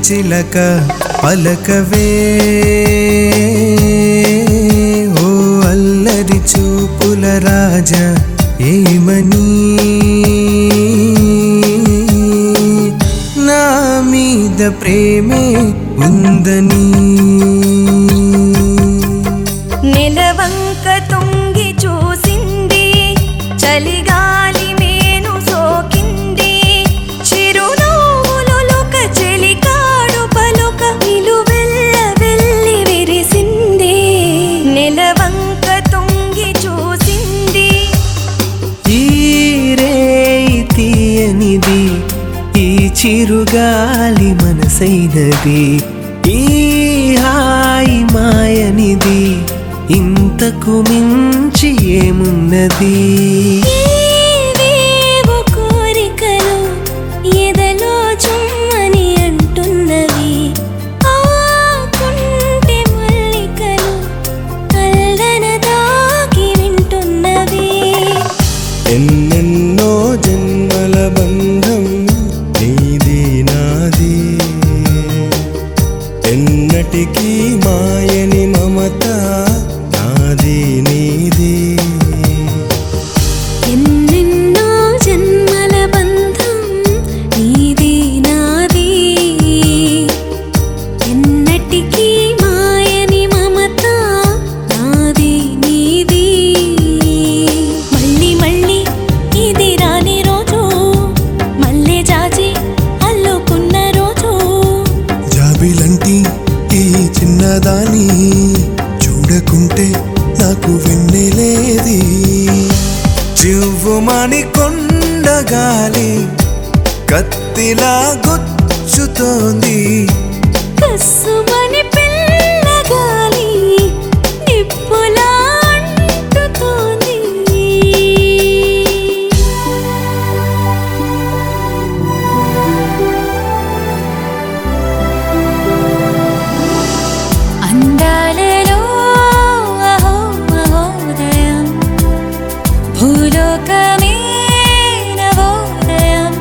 చిలక పలకవే ఓ అల్లరి చూపుల రాజా ఏమని నా మీద ప్రేమే ఉందని నెలవంక తొంగి చూసింది చలిగాలి మేను సోకింది చిరునవ్వులొలుక చెలికాడు పలుక నిలువెల్ల వెళ్ళి విరిసింది నెలవంక తొంగి చూసింది ఈ రేయి తీయనిది ఈ చిరుగాలి మనసైనది ఈ హాయి మాయనిది ఇంతకు మించి ఏమున్నది ఏవేవో కోరికలు ఎదలో చుమ్మని అంటున్నవి ఆ కుంటి మల్లికలు అల్లన దాగి వింటున్నవి ఎన్నెన్నో జన్మల బంధం నీది నాది ఎన్నటికీ మాయని మమత నాది నీది ఎన్నెన్నో జన్మల బంధం నీది నాది ఎన్నటికీ మాయని మమత నాది నీది మళ్ళీ మళ్ళీ ఇది రాని రోజు మళ్ళీ జాజి అల్లుకున్న రోజు జాబిలంటి ఈ చిన్నదాని చూడకుంటే నాకు వెన్నెలేది చివ్వుమని కొండగాలి కత్తిలా గుచ్చుతోంది కస్సుమని పిల్లగాలి నిప్పులా అంటుతోంది అందాలలో అహో మహోదయం భూలోకమే నవోదయం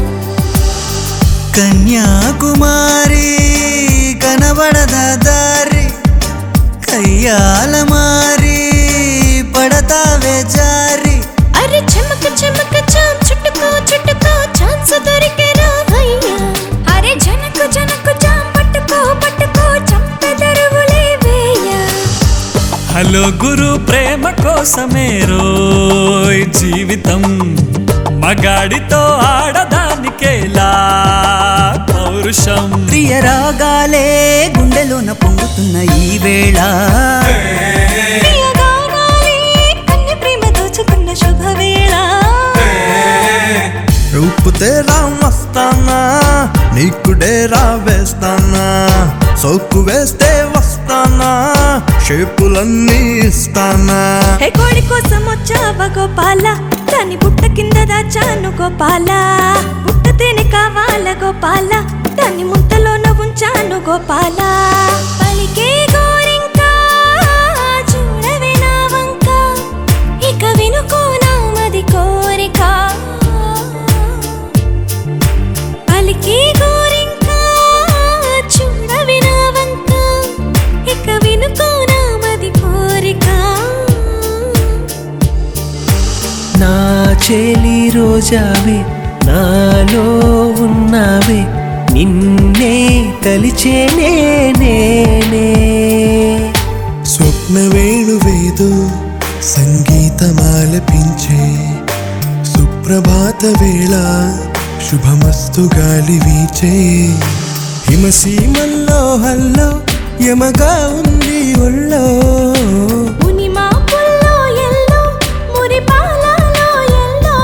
కన్యాకుమారి కనబడద దారి కయ్యాల మారి పడతావే జారి అరే చెమక చెమక చాం చుట్టుకో చుట్టుకో ఛాన్స్ దొరికే రావయ్యా అరే జనకు జనకు చాం పట్టుకో పట్టుకో చంపెదరువులే వేయ హలో గురు ప్రేమ కోసమే రోయ్ జీవితం మగాడితో ఆడదానికేలా పౌరుషం ప్రియ రాగాలే గుండెలోన పొంగుతున్న ఈ వేళ ప్రియగానాలే కన్య ప్రేమ దోచుకున్న శుభవేళ రూపు తేరా మస్తానా నీకు డేరా వేస్తానా సోకు వేస్తే వస్తానా షేపులన్నీ ఇస్తానా హే కోడి కోసం వచ్చావా గోపాల దాని బుట్ట కింద దాచాను గోపాల బుట్ట తేనె కావాల గోపాల దాన్ని ముంతలోన ఉంచాను గోపాల పలికే గోరింక చూడవే నా వంక ఇక వినుకో నామది కోరిక పలికే గోరింక చూడవే నా వంక ఇక వినుకో నామది కోరిక నా చేలి రోజావే నాలో ఉన్నావే నిన్నే తలిచేనే నేనే స్వప్న వేణువేదో సంగీతమాలపించే సుప్రభాత వేళ శుభమస్తు గాలి వీచే హిమసీమల్లో హల్లో యమగా ఉంది ఒళ్ళో ముని మాపుల్లో ఎల్లో మురి పాలలో ఎల్లో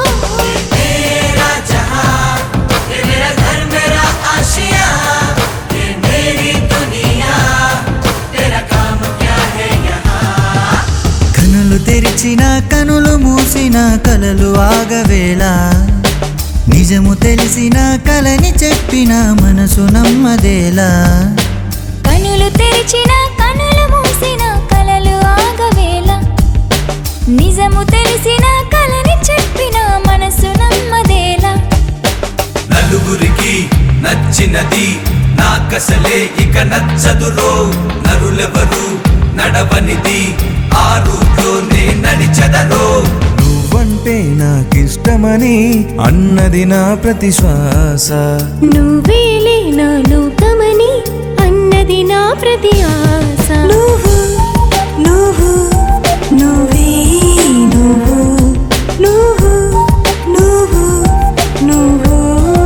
కనులు తెరిచిన కనులు మూసిన కలలు ఆగవేళ నిజము తెలిసిన కలని చెప్పిన మనసు నమ్మదేలా కనులు తెరిచిన కనులు మూసిన కలలు ఆగవేళ నిజము తెలిసిన కలని చెప్పిన మనసు నమ్మదేలా నలుగురికి నచ్చినది నాకసలే ఇక నచ్చదురో నరులెవరు నడవనిది ఆ రూట్లోనే నడిచెదరో నువ్వంటే నాకిష్టమని అన్నది నా ప్రతి శ్వాస నువ్వేలే నా లోకమని అన్నది నా ప్రతి ఆశ నువ్వు నువ్వు నువ్వే నువ్వు నువ్వు నువ్వు నువ్వు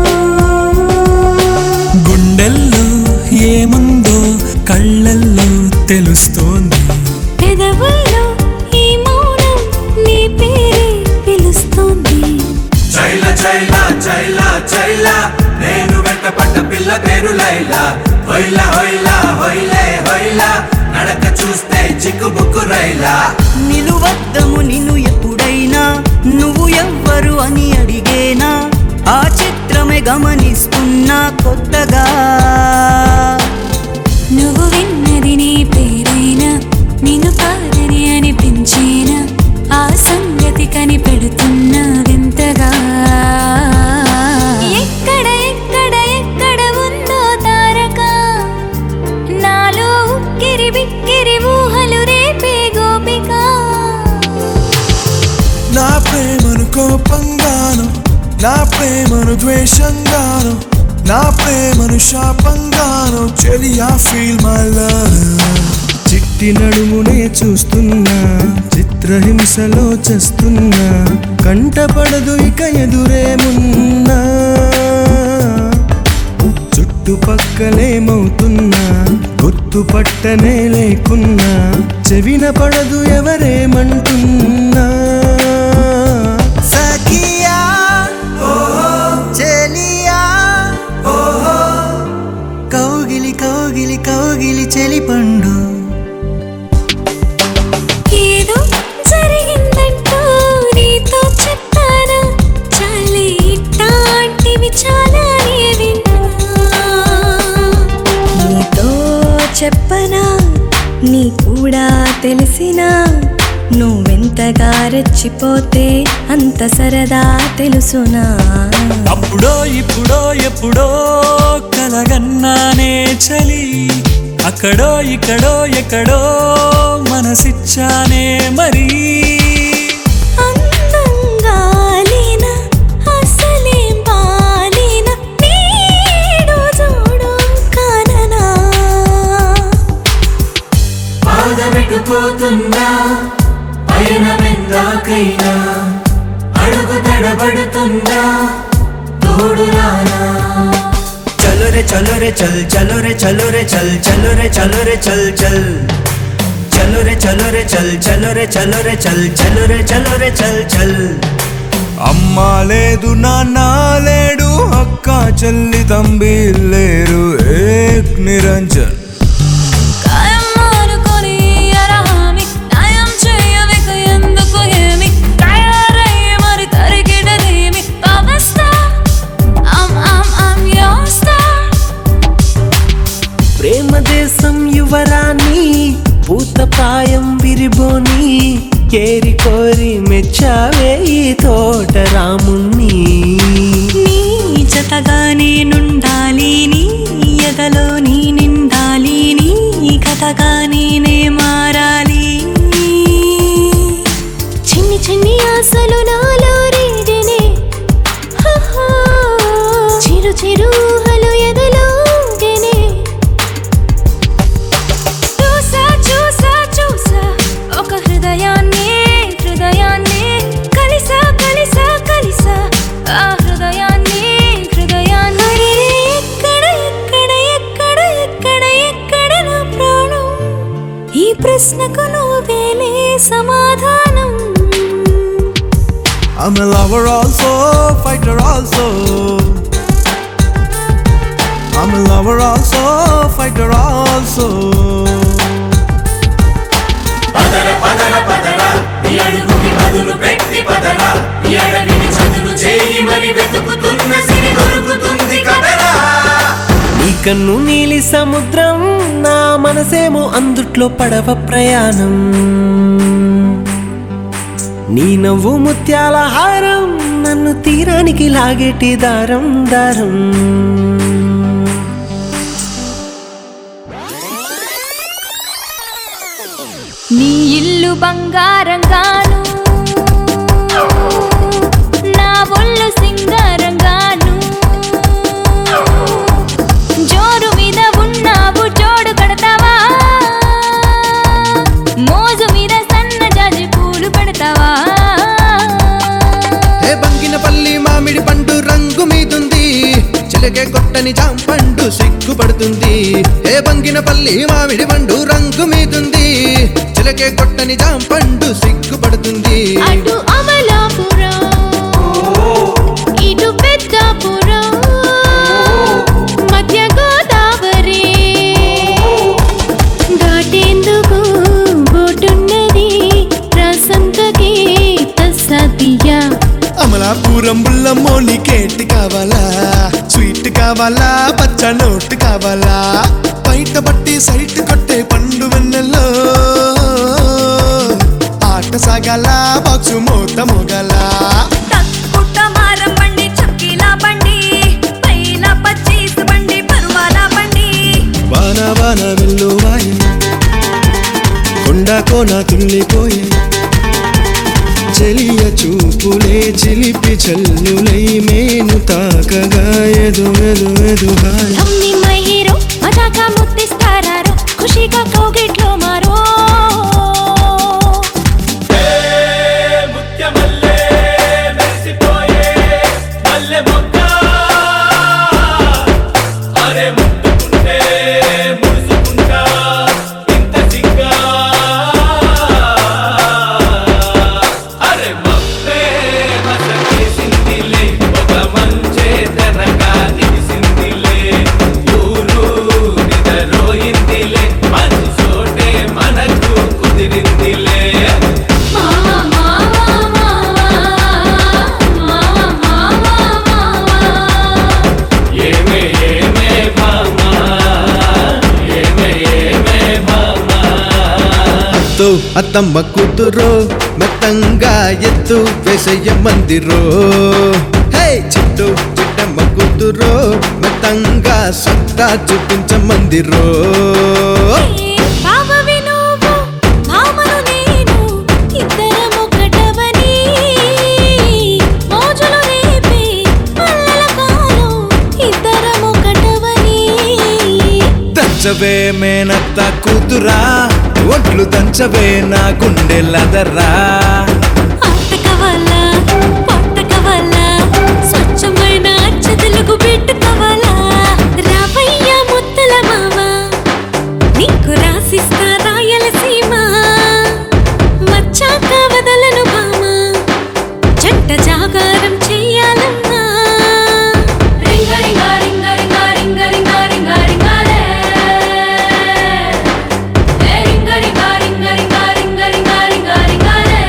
గుండెల్లో ఏముందో కళ్ళల్లో తెలుస్తోంది పెదవుల్లో ఈ మౌనం నీ పేరే పిలుస్తోంది చైల చైల చైల చైల నేను వెంటపడ్డ పిల్ల పేరు లైలా హొయ్ల హొయ్ల హొయ్లే హొయ్ల నడక చూస్తే చిక్కుబుక్కు రైలా నిలువద్దము నిన్ను ఎప్పుడైనా నువ్వు ఎవ్వరు అని అడిగేనా ఆ చిత్రమే గమనిస్తున్నా కొత్తగా నువ్వు విన్నది నీ పేరైనా నిన్ను కాదని అనిపించేనా ఆ సంగతి కనిపెడుతున్నా వింతగా ఎక్కడ ఎక్కడ ఎక్కడ ఉందో తారక నాలో ఉక్కిరి బిక్కిరి ఊహలు రేపే గోపిక నా ప్రేమను కోపంగాను నా ప్రేమను ద్వేషంగాను నా ప్రేమను శాపంగాను చెలియా ఫీల్ మై లవ్ చిట్టి నడుమునే చూస్తున్నా చిత్రహింసలో చేస్తున్నా కంటపడదు ఇక ఎదురేమున్నా చుట్టుపక్కలేమవుతున్నా గుర్తుపట్టనే లేకున్నా చెవిన పడదు ఎవరేమంటున్నా సఖియా చెలియా కౌగిలి కౌగిలి కౌగిలి చెలి పండు ఏదో జరిగిందంటూ నీతో చెప్పానా చాలే ఇట్లాంటివి చాలా విన్నా నీతో చెప్పనా నీ కూడా తెలిసినా నువ్వెంతగా రెచ్చిపోతే అంత సరదా తెలుసునా అప్పుడో ఇప్పుడో ఎప్పుడో కలగన్నానే చలి అక్కడో ఇక్కడో ఎక్కడో మనసిచ్చానే మరి అందంగా లేనా అసలేం బాలేనా నీడు చూడు కాననా పాదమెట్టుపోతున్నా పైన వెందాకైనా అడుగు తడబడుతున్నా తోడురానా చలో రే చలో రే చల్ చలో రే చలో రే చల్ చలో రే చలో రే చల్ చల్ చలో రే చలో రే చల్ చలో రే చలో రే చల్ చలో రే చలో రే చల్ చల్ అమ్మా లేదు నాన్న లేడు అక్క చెల్లి తంబి లేరు ఏక్ నిరంజన్ కాయం మారుకొని అరహామి న్యాయం చేయవిక ఎందుకు ఏమి తయారయ్యే మరి తరిగిడదేమి power star I'm, I'm, I'm your star ప్రేమ దేశం యువరాణి పూత ప్రాయం విరిబోని కేరి కోరి మెచ్చావే ఈ తోట రాముణ్ణి నీ జతగా నేనుండాలి నీ ఎదలో నీ నిండాలి నీ కథగా నేనే మారాలి చిన్ని చిన్ని ఆశలు నాలో రేగనే హహో. చిరు చిరు ఊహలు ఎదలోగనే చూసా చూసా చూసా ఒక హృదయాన్ని హృదయాన్ని కలిసా కలిసా కలిసా ఆ హృదయాన్ని హృదయాన్ని ఎక్కడ ఎక్కడ ఎక్కడ ఎక్కడ ఎక్కడ నా ప్రాణం ఈ ప్రశ్నకు నువ్వేలే సమాధానం I'm a lover also, fighter also. I'm a lover also, fighter also. పదర పదర పదర ఈ అడుగుకి బదులు పెట్టి పదర ఈ అడవిని చదును చేయి మరి వెతుకుతున్న సిరి దొరుకుతుంది కదరా నీ కన్ను నీలి సముద్రం నా మనసేమో అందుట్లో పడవ ప్రయాణం నీ నవ్వు ముత్యాల హారం నన్ను తీరానికి లాగేటి దారం దారం నీ ఇల్లు బంగారంగాను నా ఒళ్ళు సింగారంగాను జోరు మీద ఉన్నావు జోడు కడతావా మోజు మీద సన్న జాజి పూలు పెడతావా ఏ బంగినపల్లి మామిడి పండు రంగు మీదుంది చిలకే కొట్టని జాంపండు సిగ్గుపడుతుంది ఏ బంగినపల్లి మామిడి పండు రంగు మీదుంది చిలకే కొట్టని జాంపండు సిగ్గుపడుతుంది అటు అమలాపురం ఇటు పెద్దాపురం మధ్య గోదావరి దాటేందుకు బోటున్నది రసంతకి తస్సదియా అమలాపురం బుల్లమ్మో నీకేటి కావాలా స్వీట్ కావాలా పచ్చ నోట్ కావాలా బయట పట్టి సైట్ కొట్టే పండు వెన్నెల్లో ఆట సాగాల బాక్సు మోత మోగలా తక్కుట మారం బండి చక్కీలా బండి పైల పచ్చీస్ బండి పరువాల బండి వాన వాన వెల్లువాయి కొండ కోన తుల్లిపోయి చెలియ చూపులే చిలిపి చల్లులై మేను తాకగా ఎదు ఎదు ఎదు హాయ్ తమ్మి మై హీరో మజాగా ముద్దిస్తారారో ఖుషిగా కౌగిట్లో మారో ముత్యమల్లే మెరిసిపోయే మల్లె మొగ్గ అరే ముట్టుకుంటే ముడుచుకుంటా ఇంత సిగ్గా అరే మబ్బే మసకేసిందిలే ఒక మంచే తెరగా నిలిసిందిలే ఊరు నిదరోయిందిలే మంచి చోటే మనకు కుదిరిందిలే ఏమే ఏమే మామా ఏమే ఏమే మామా తో అత్తమ్మ కూతురు మెత్తంగా ఎత్తు వేసయ్య మందిరో హే చిట్టు చిట్టమ్మ కూతురు మెత్తంగా సత్తా చూపించ మందిరో బావవి నువ్వు భామను నేను ఇద్దరం ఒకటవని మోజులు రేపే మల్లెల కాలం ఇద్దరం ఒకటవని దంచవే మేనత్త కూతురా ఒట్లు దంచవే నా గుండెలదరా ఆటకవల్లా పట్టకవల్లా స్వచ్ఛమైన అచ్చ తెలుగు పెట్టుకోవాలా రావయ్య ముత్తల మామ నీకు రాసిస్తా రాయలసీమ వచ్చాక వదలను భామ జంట జాగారం చెయ్యాలమ్మా రింగ రింగ రింగ రింగ రింగ రింగ రింగ రింగాలే. ఏ రింగ రింగ రింగ రింగ రింగ రింగ రింగ రింగాలే.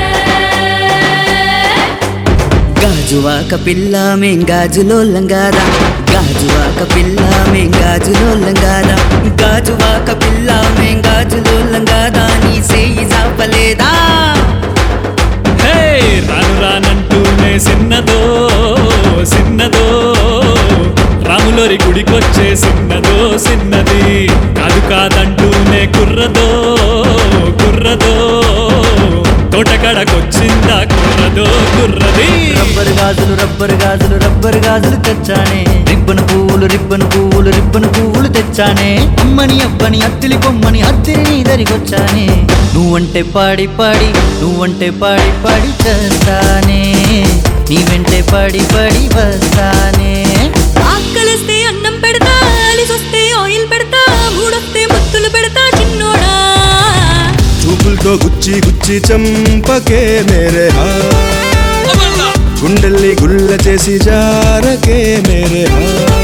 గాజువాక పిల్ల మేం గాజులో లంగారా గాజువాక పిల్ల మేం గాజులో లంగారా గాజువాక పిల్ల మేం గాజులో లంగారా నీ సేయి జాపలేదా హే రాను రానంటూనే సిన్నదో సిన్నదో రాములోరి గుడికొచ్చే సిన్నదో సిన్నది కాదు కాదంటూనే కుర్రదో కుర్రదో తోటకడకొచ్చిందా కుర్రదో కుర్రది రబ్బరు గాజులు రబ్బరు గాజులు రబ్బరు గాజులు తెచ్చానే రిబ్బను పువ్వులు రిబ్బను పువ్వులు రిబ్బను పువ్వులు తెచ్చానే అమ్మని అబ్బని అత్తిలి కొమ్మని అత్తిని నీ దరికొచ్చానే నువ్వంటే పాడి పాడి నువ్వంటే పాడి పాడి చేస్తానే నీ వెంటే పాడి పాడి వస్తానే ఆకలిస్తే అన్నం పెడతా అలిసొస్తే ఆయిల్ పెడతా మూడొస్తే ముత్తులు పెడతా చిన్నోడా చూపులతో గుచ్చి గుచ్చి చంపకే మేరే హా గుండెల్ని గుల్ల చేసి జారకే మేరే హా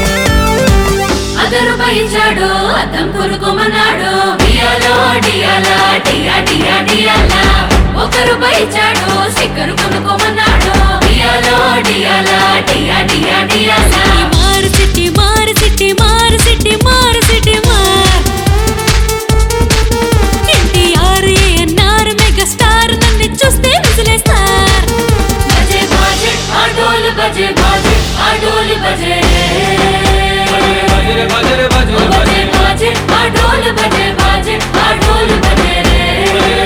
అదరు పైచాడు అద్దం కొనుక్కోమన్నాడు డియాలో డియాలా డియా డియా డియాలా ఒకరు పైచాడు సిక్కరు కొనుక్కోమన్నాడు డియాలో డియాలా డియా డియా డియాలా మారు సిట్టి మారు సిట్టి మారు సిట్టి మారు సిట్టి మార్ ఎన్టీఆర్ ఏఎన్ఆర్ మెగాస్టార్ నన్ను చూస్తే విసిలేస్తారు బజే బాజే ఆటోలు బజే బాజే ఆటోలు బజే బజరే బజరే బజరే బజే బాజే ఆటోలు బజే బాజే ఆటోలు బజే రే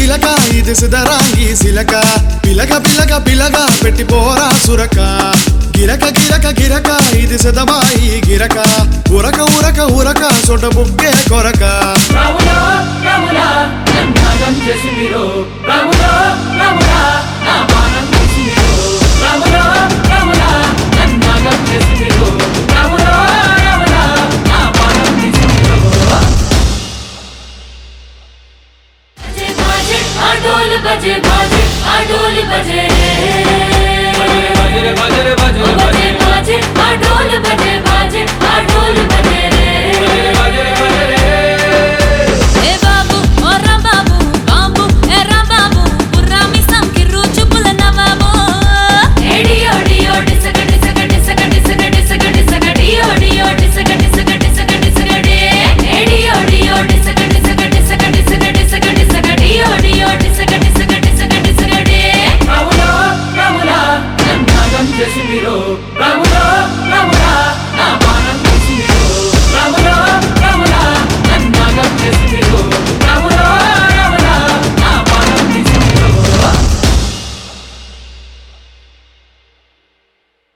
గిలక ఇది సిదరాంగి సిలక పిలక పిలక పిలక పెట్టి పోరా సురక గిరక గిరక గిరక ఇది సిదమాయి గిరక ఉరక ఉరక ఉరక సొట బుగ్గే కొరక రాములా రాములా నన్నాగం చేసి మీరు రాములా రాములా నా బాణం తీసి మీరు రాములా రాములా నన్నాగం చేసి మీరు రాములా రాములా నా బాణం తీసి మీరు बजे बाजे आ ढोल बजे बाजे आ ढोल बजे బజరే బజరే బజరే बजे बाजे आ ढोल बजे बाजे आ ढोल बजे బజరే బజరే ఏ బాబు ఓరా బాబు బాబు ఎరా బాబు పుర్రామి సంకి రుచుపుల నవాబు ఎడియో డియో డిసగ డిసగ డిసగ డిసగ డిసగ డిసగ డియో డియో డిసగ డిసగ డిసగ డిసగ డి ఎడియో డియో డిసగ డిసగ డిసగ డిసగ డిసగ డిసగ డియో డియో డిసగ డిసగ డిసగ డిసగ డి రాములా రాములా నన్నాగం చేసి మీరు రాములా రాములా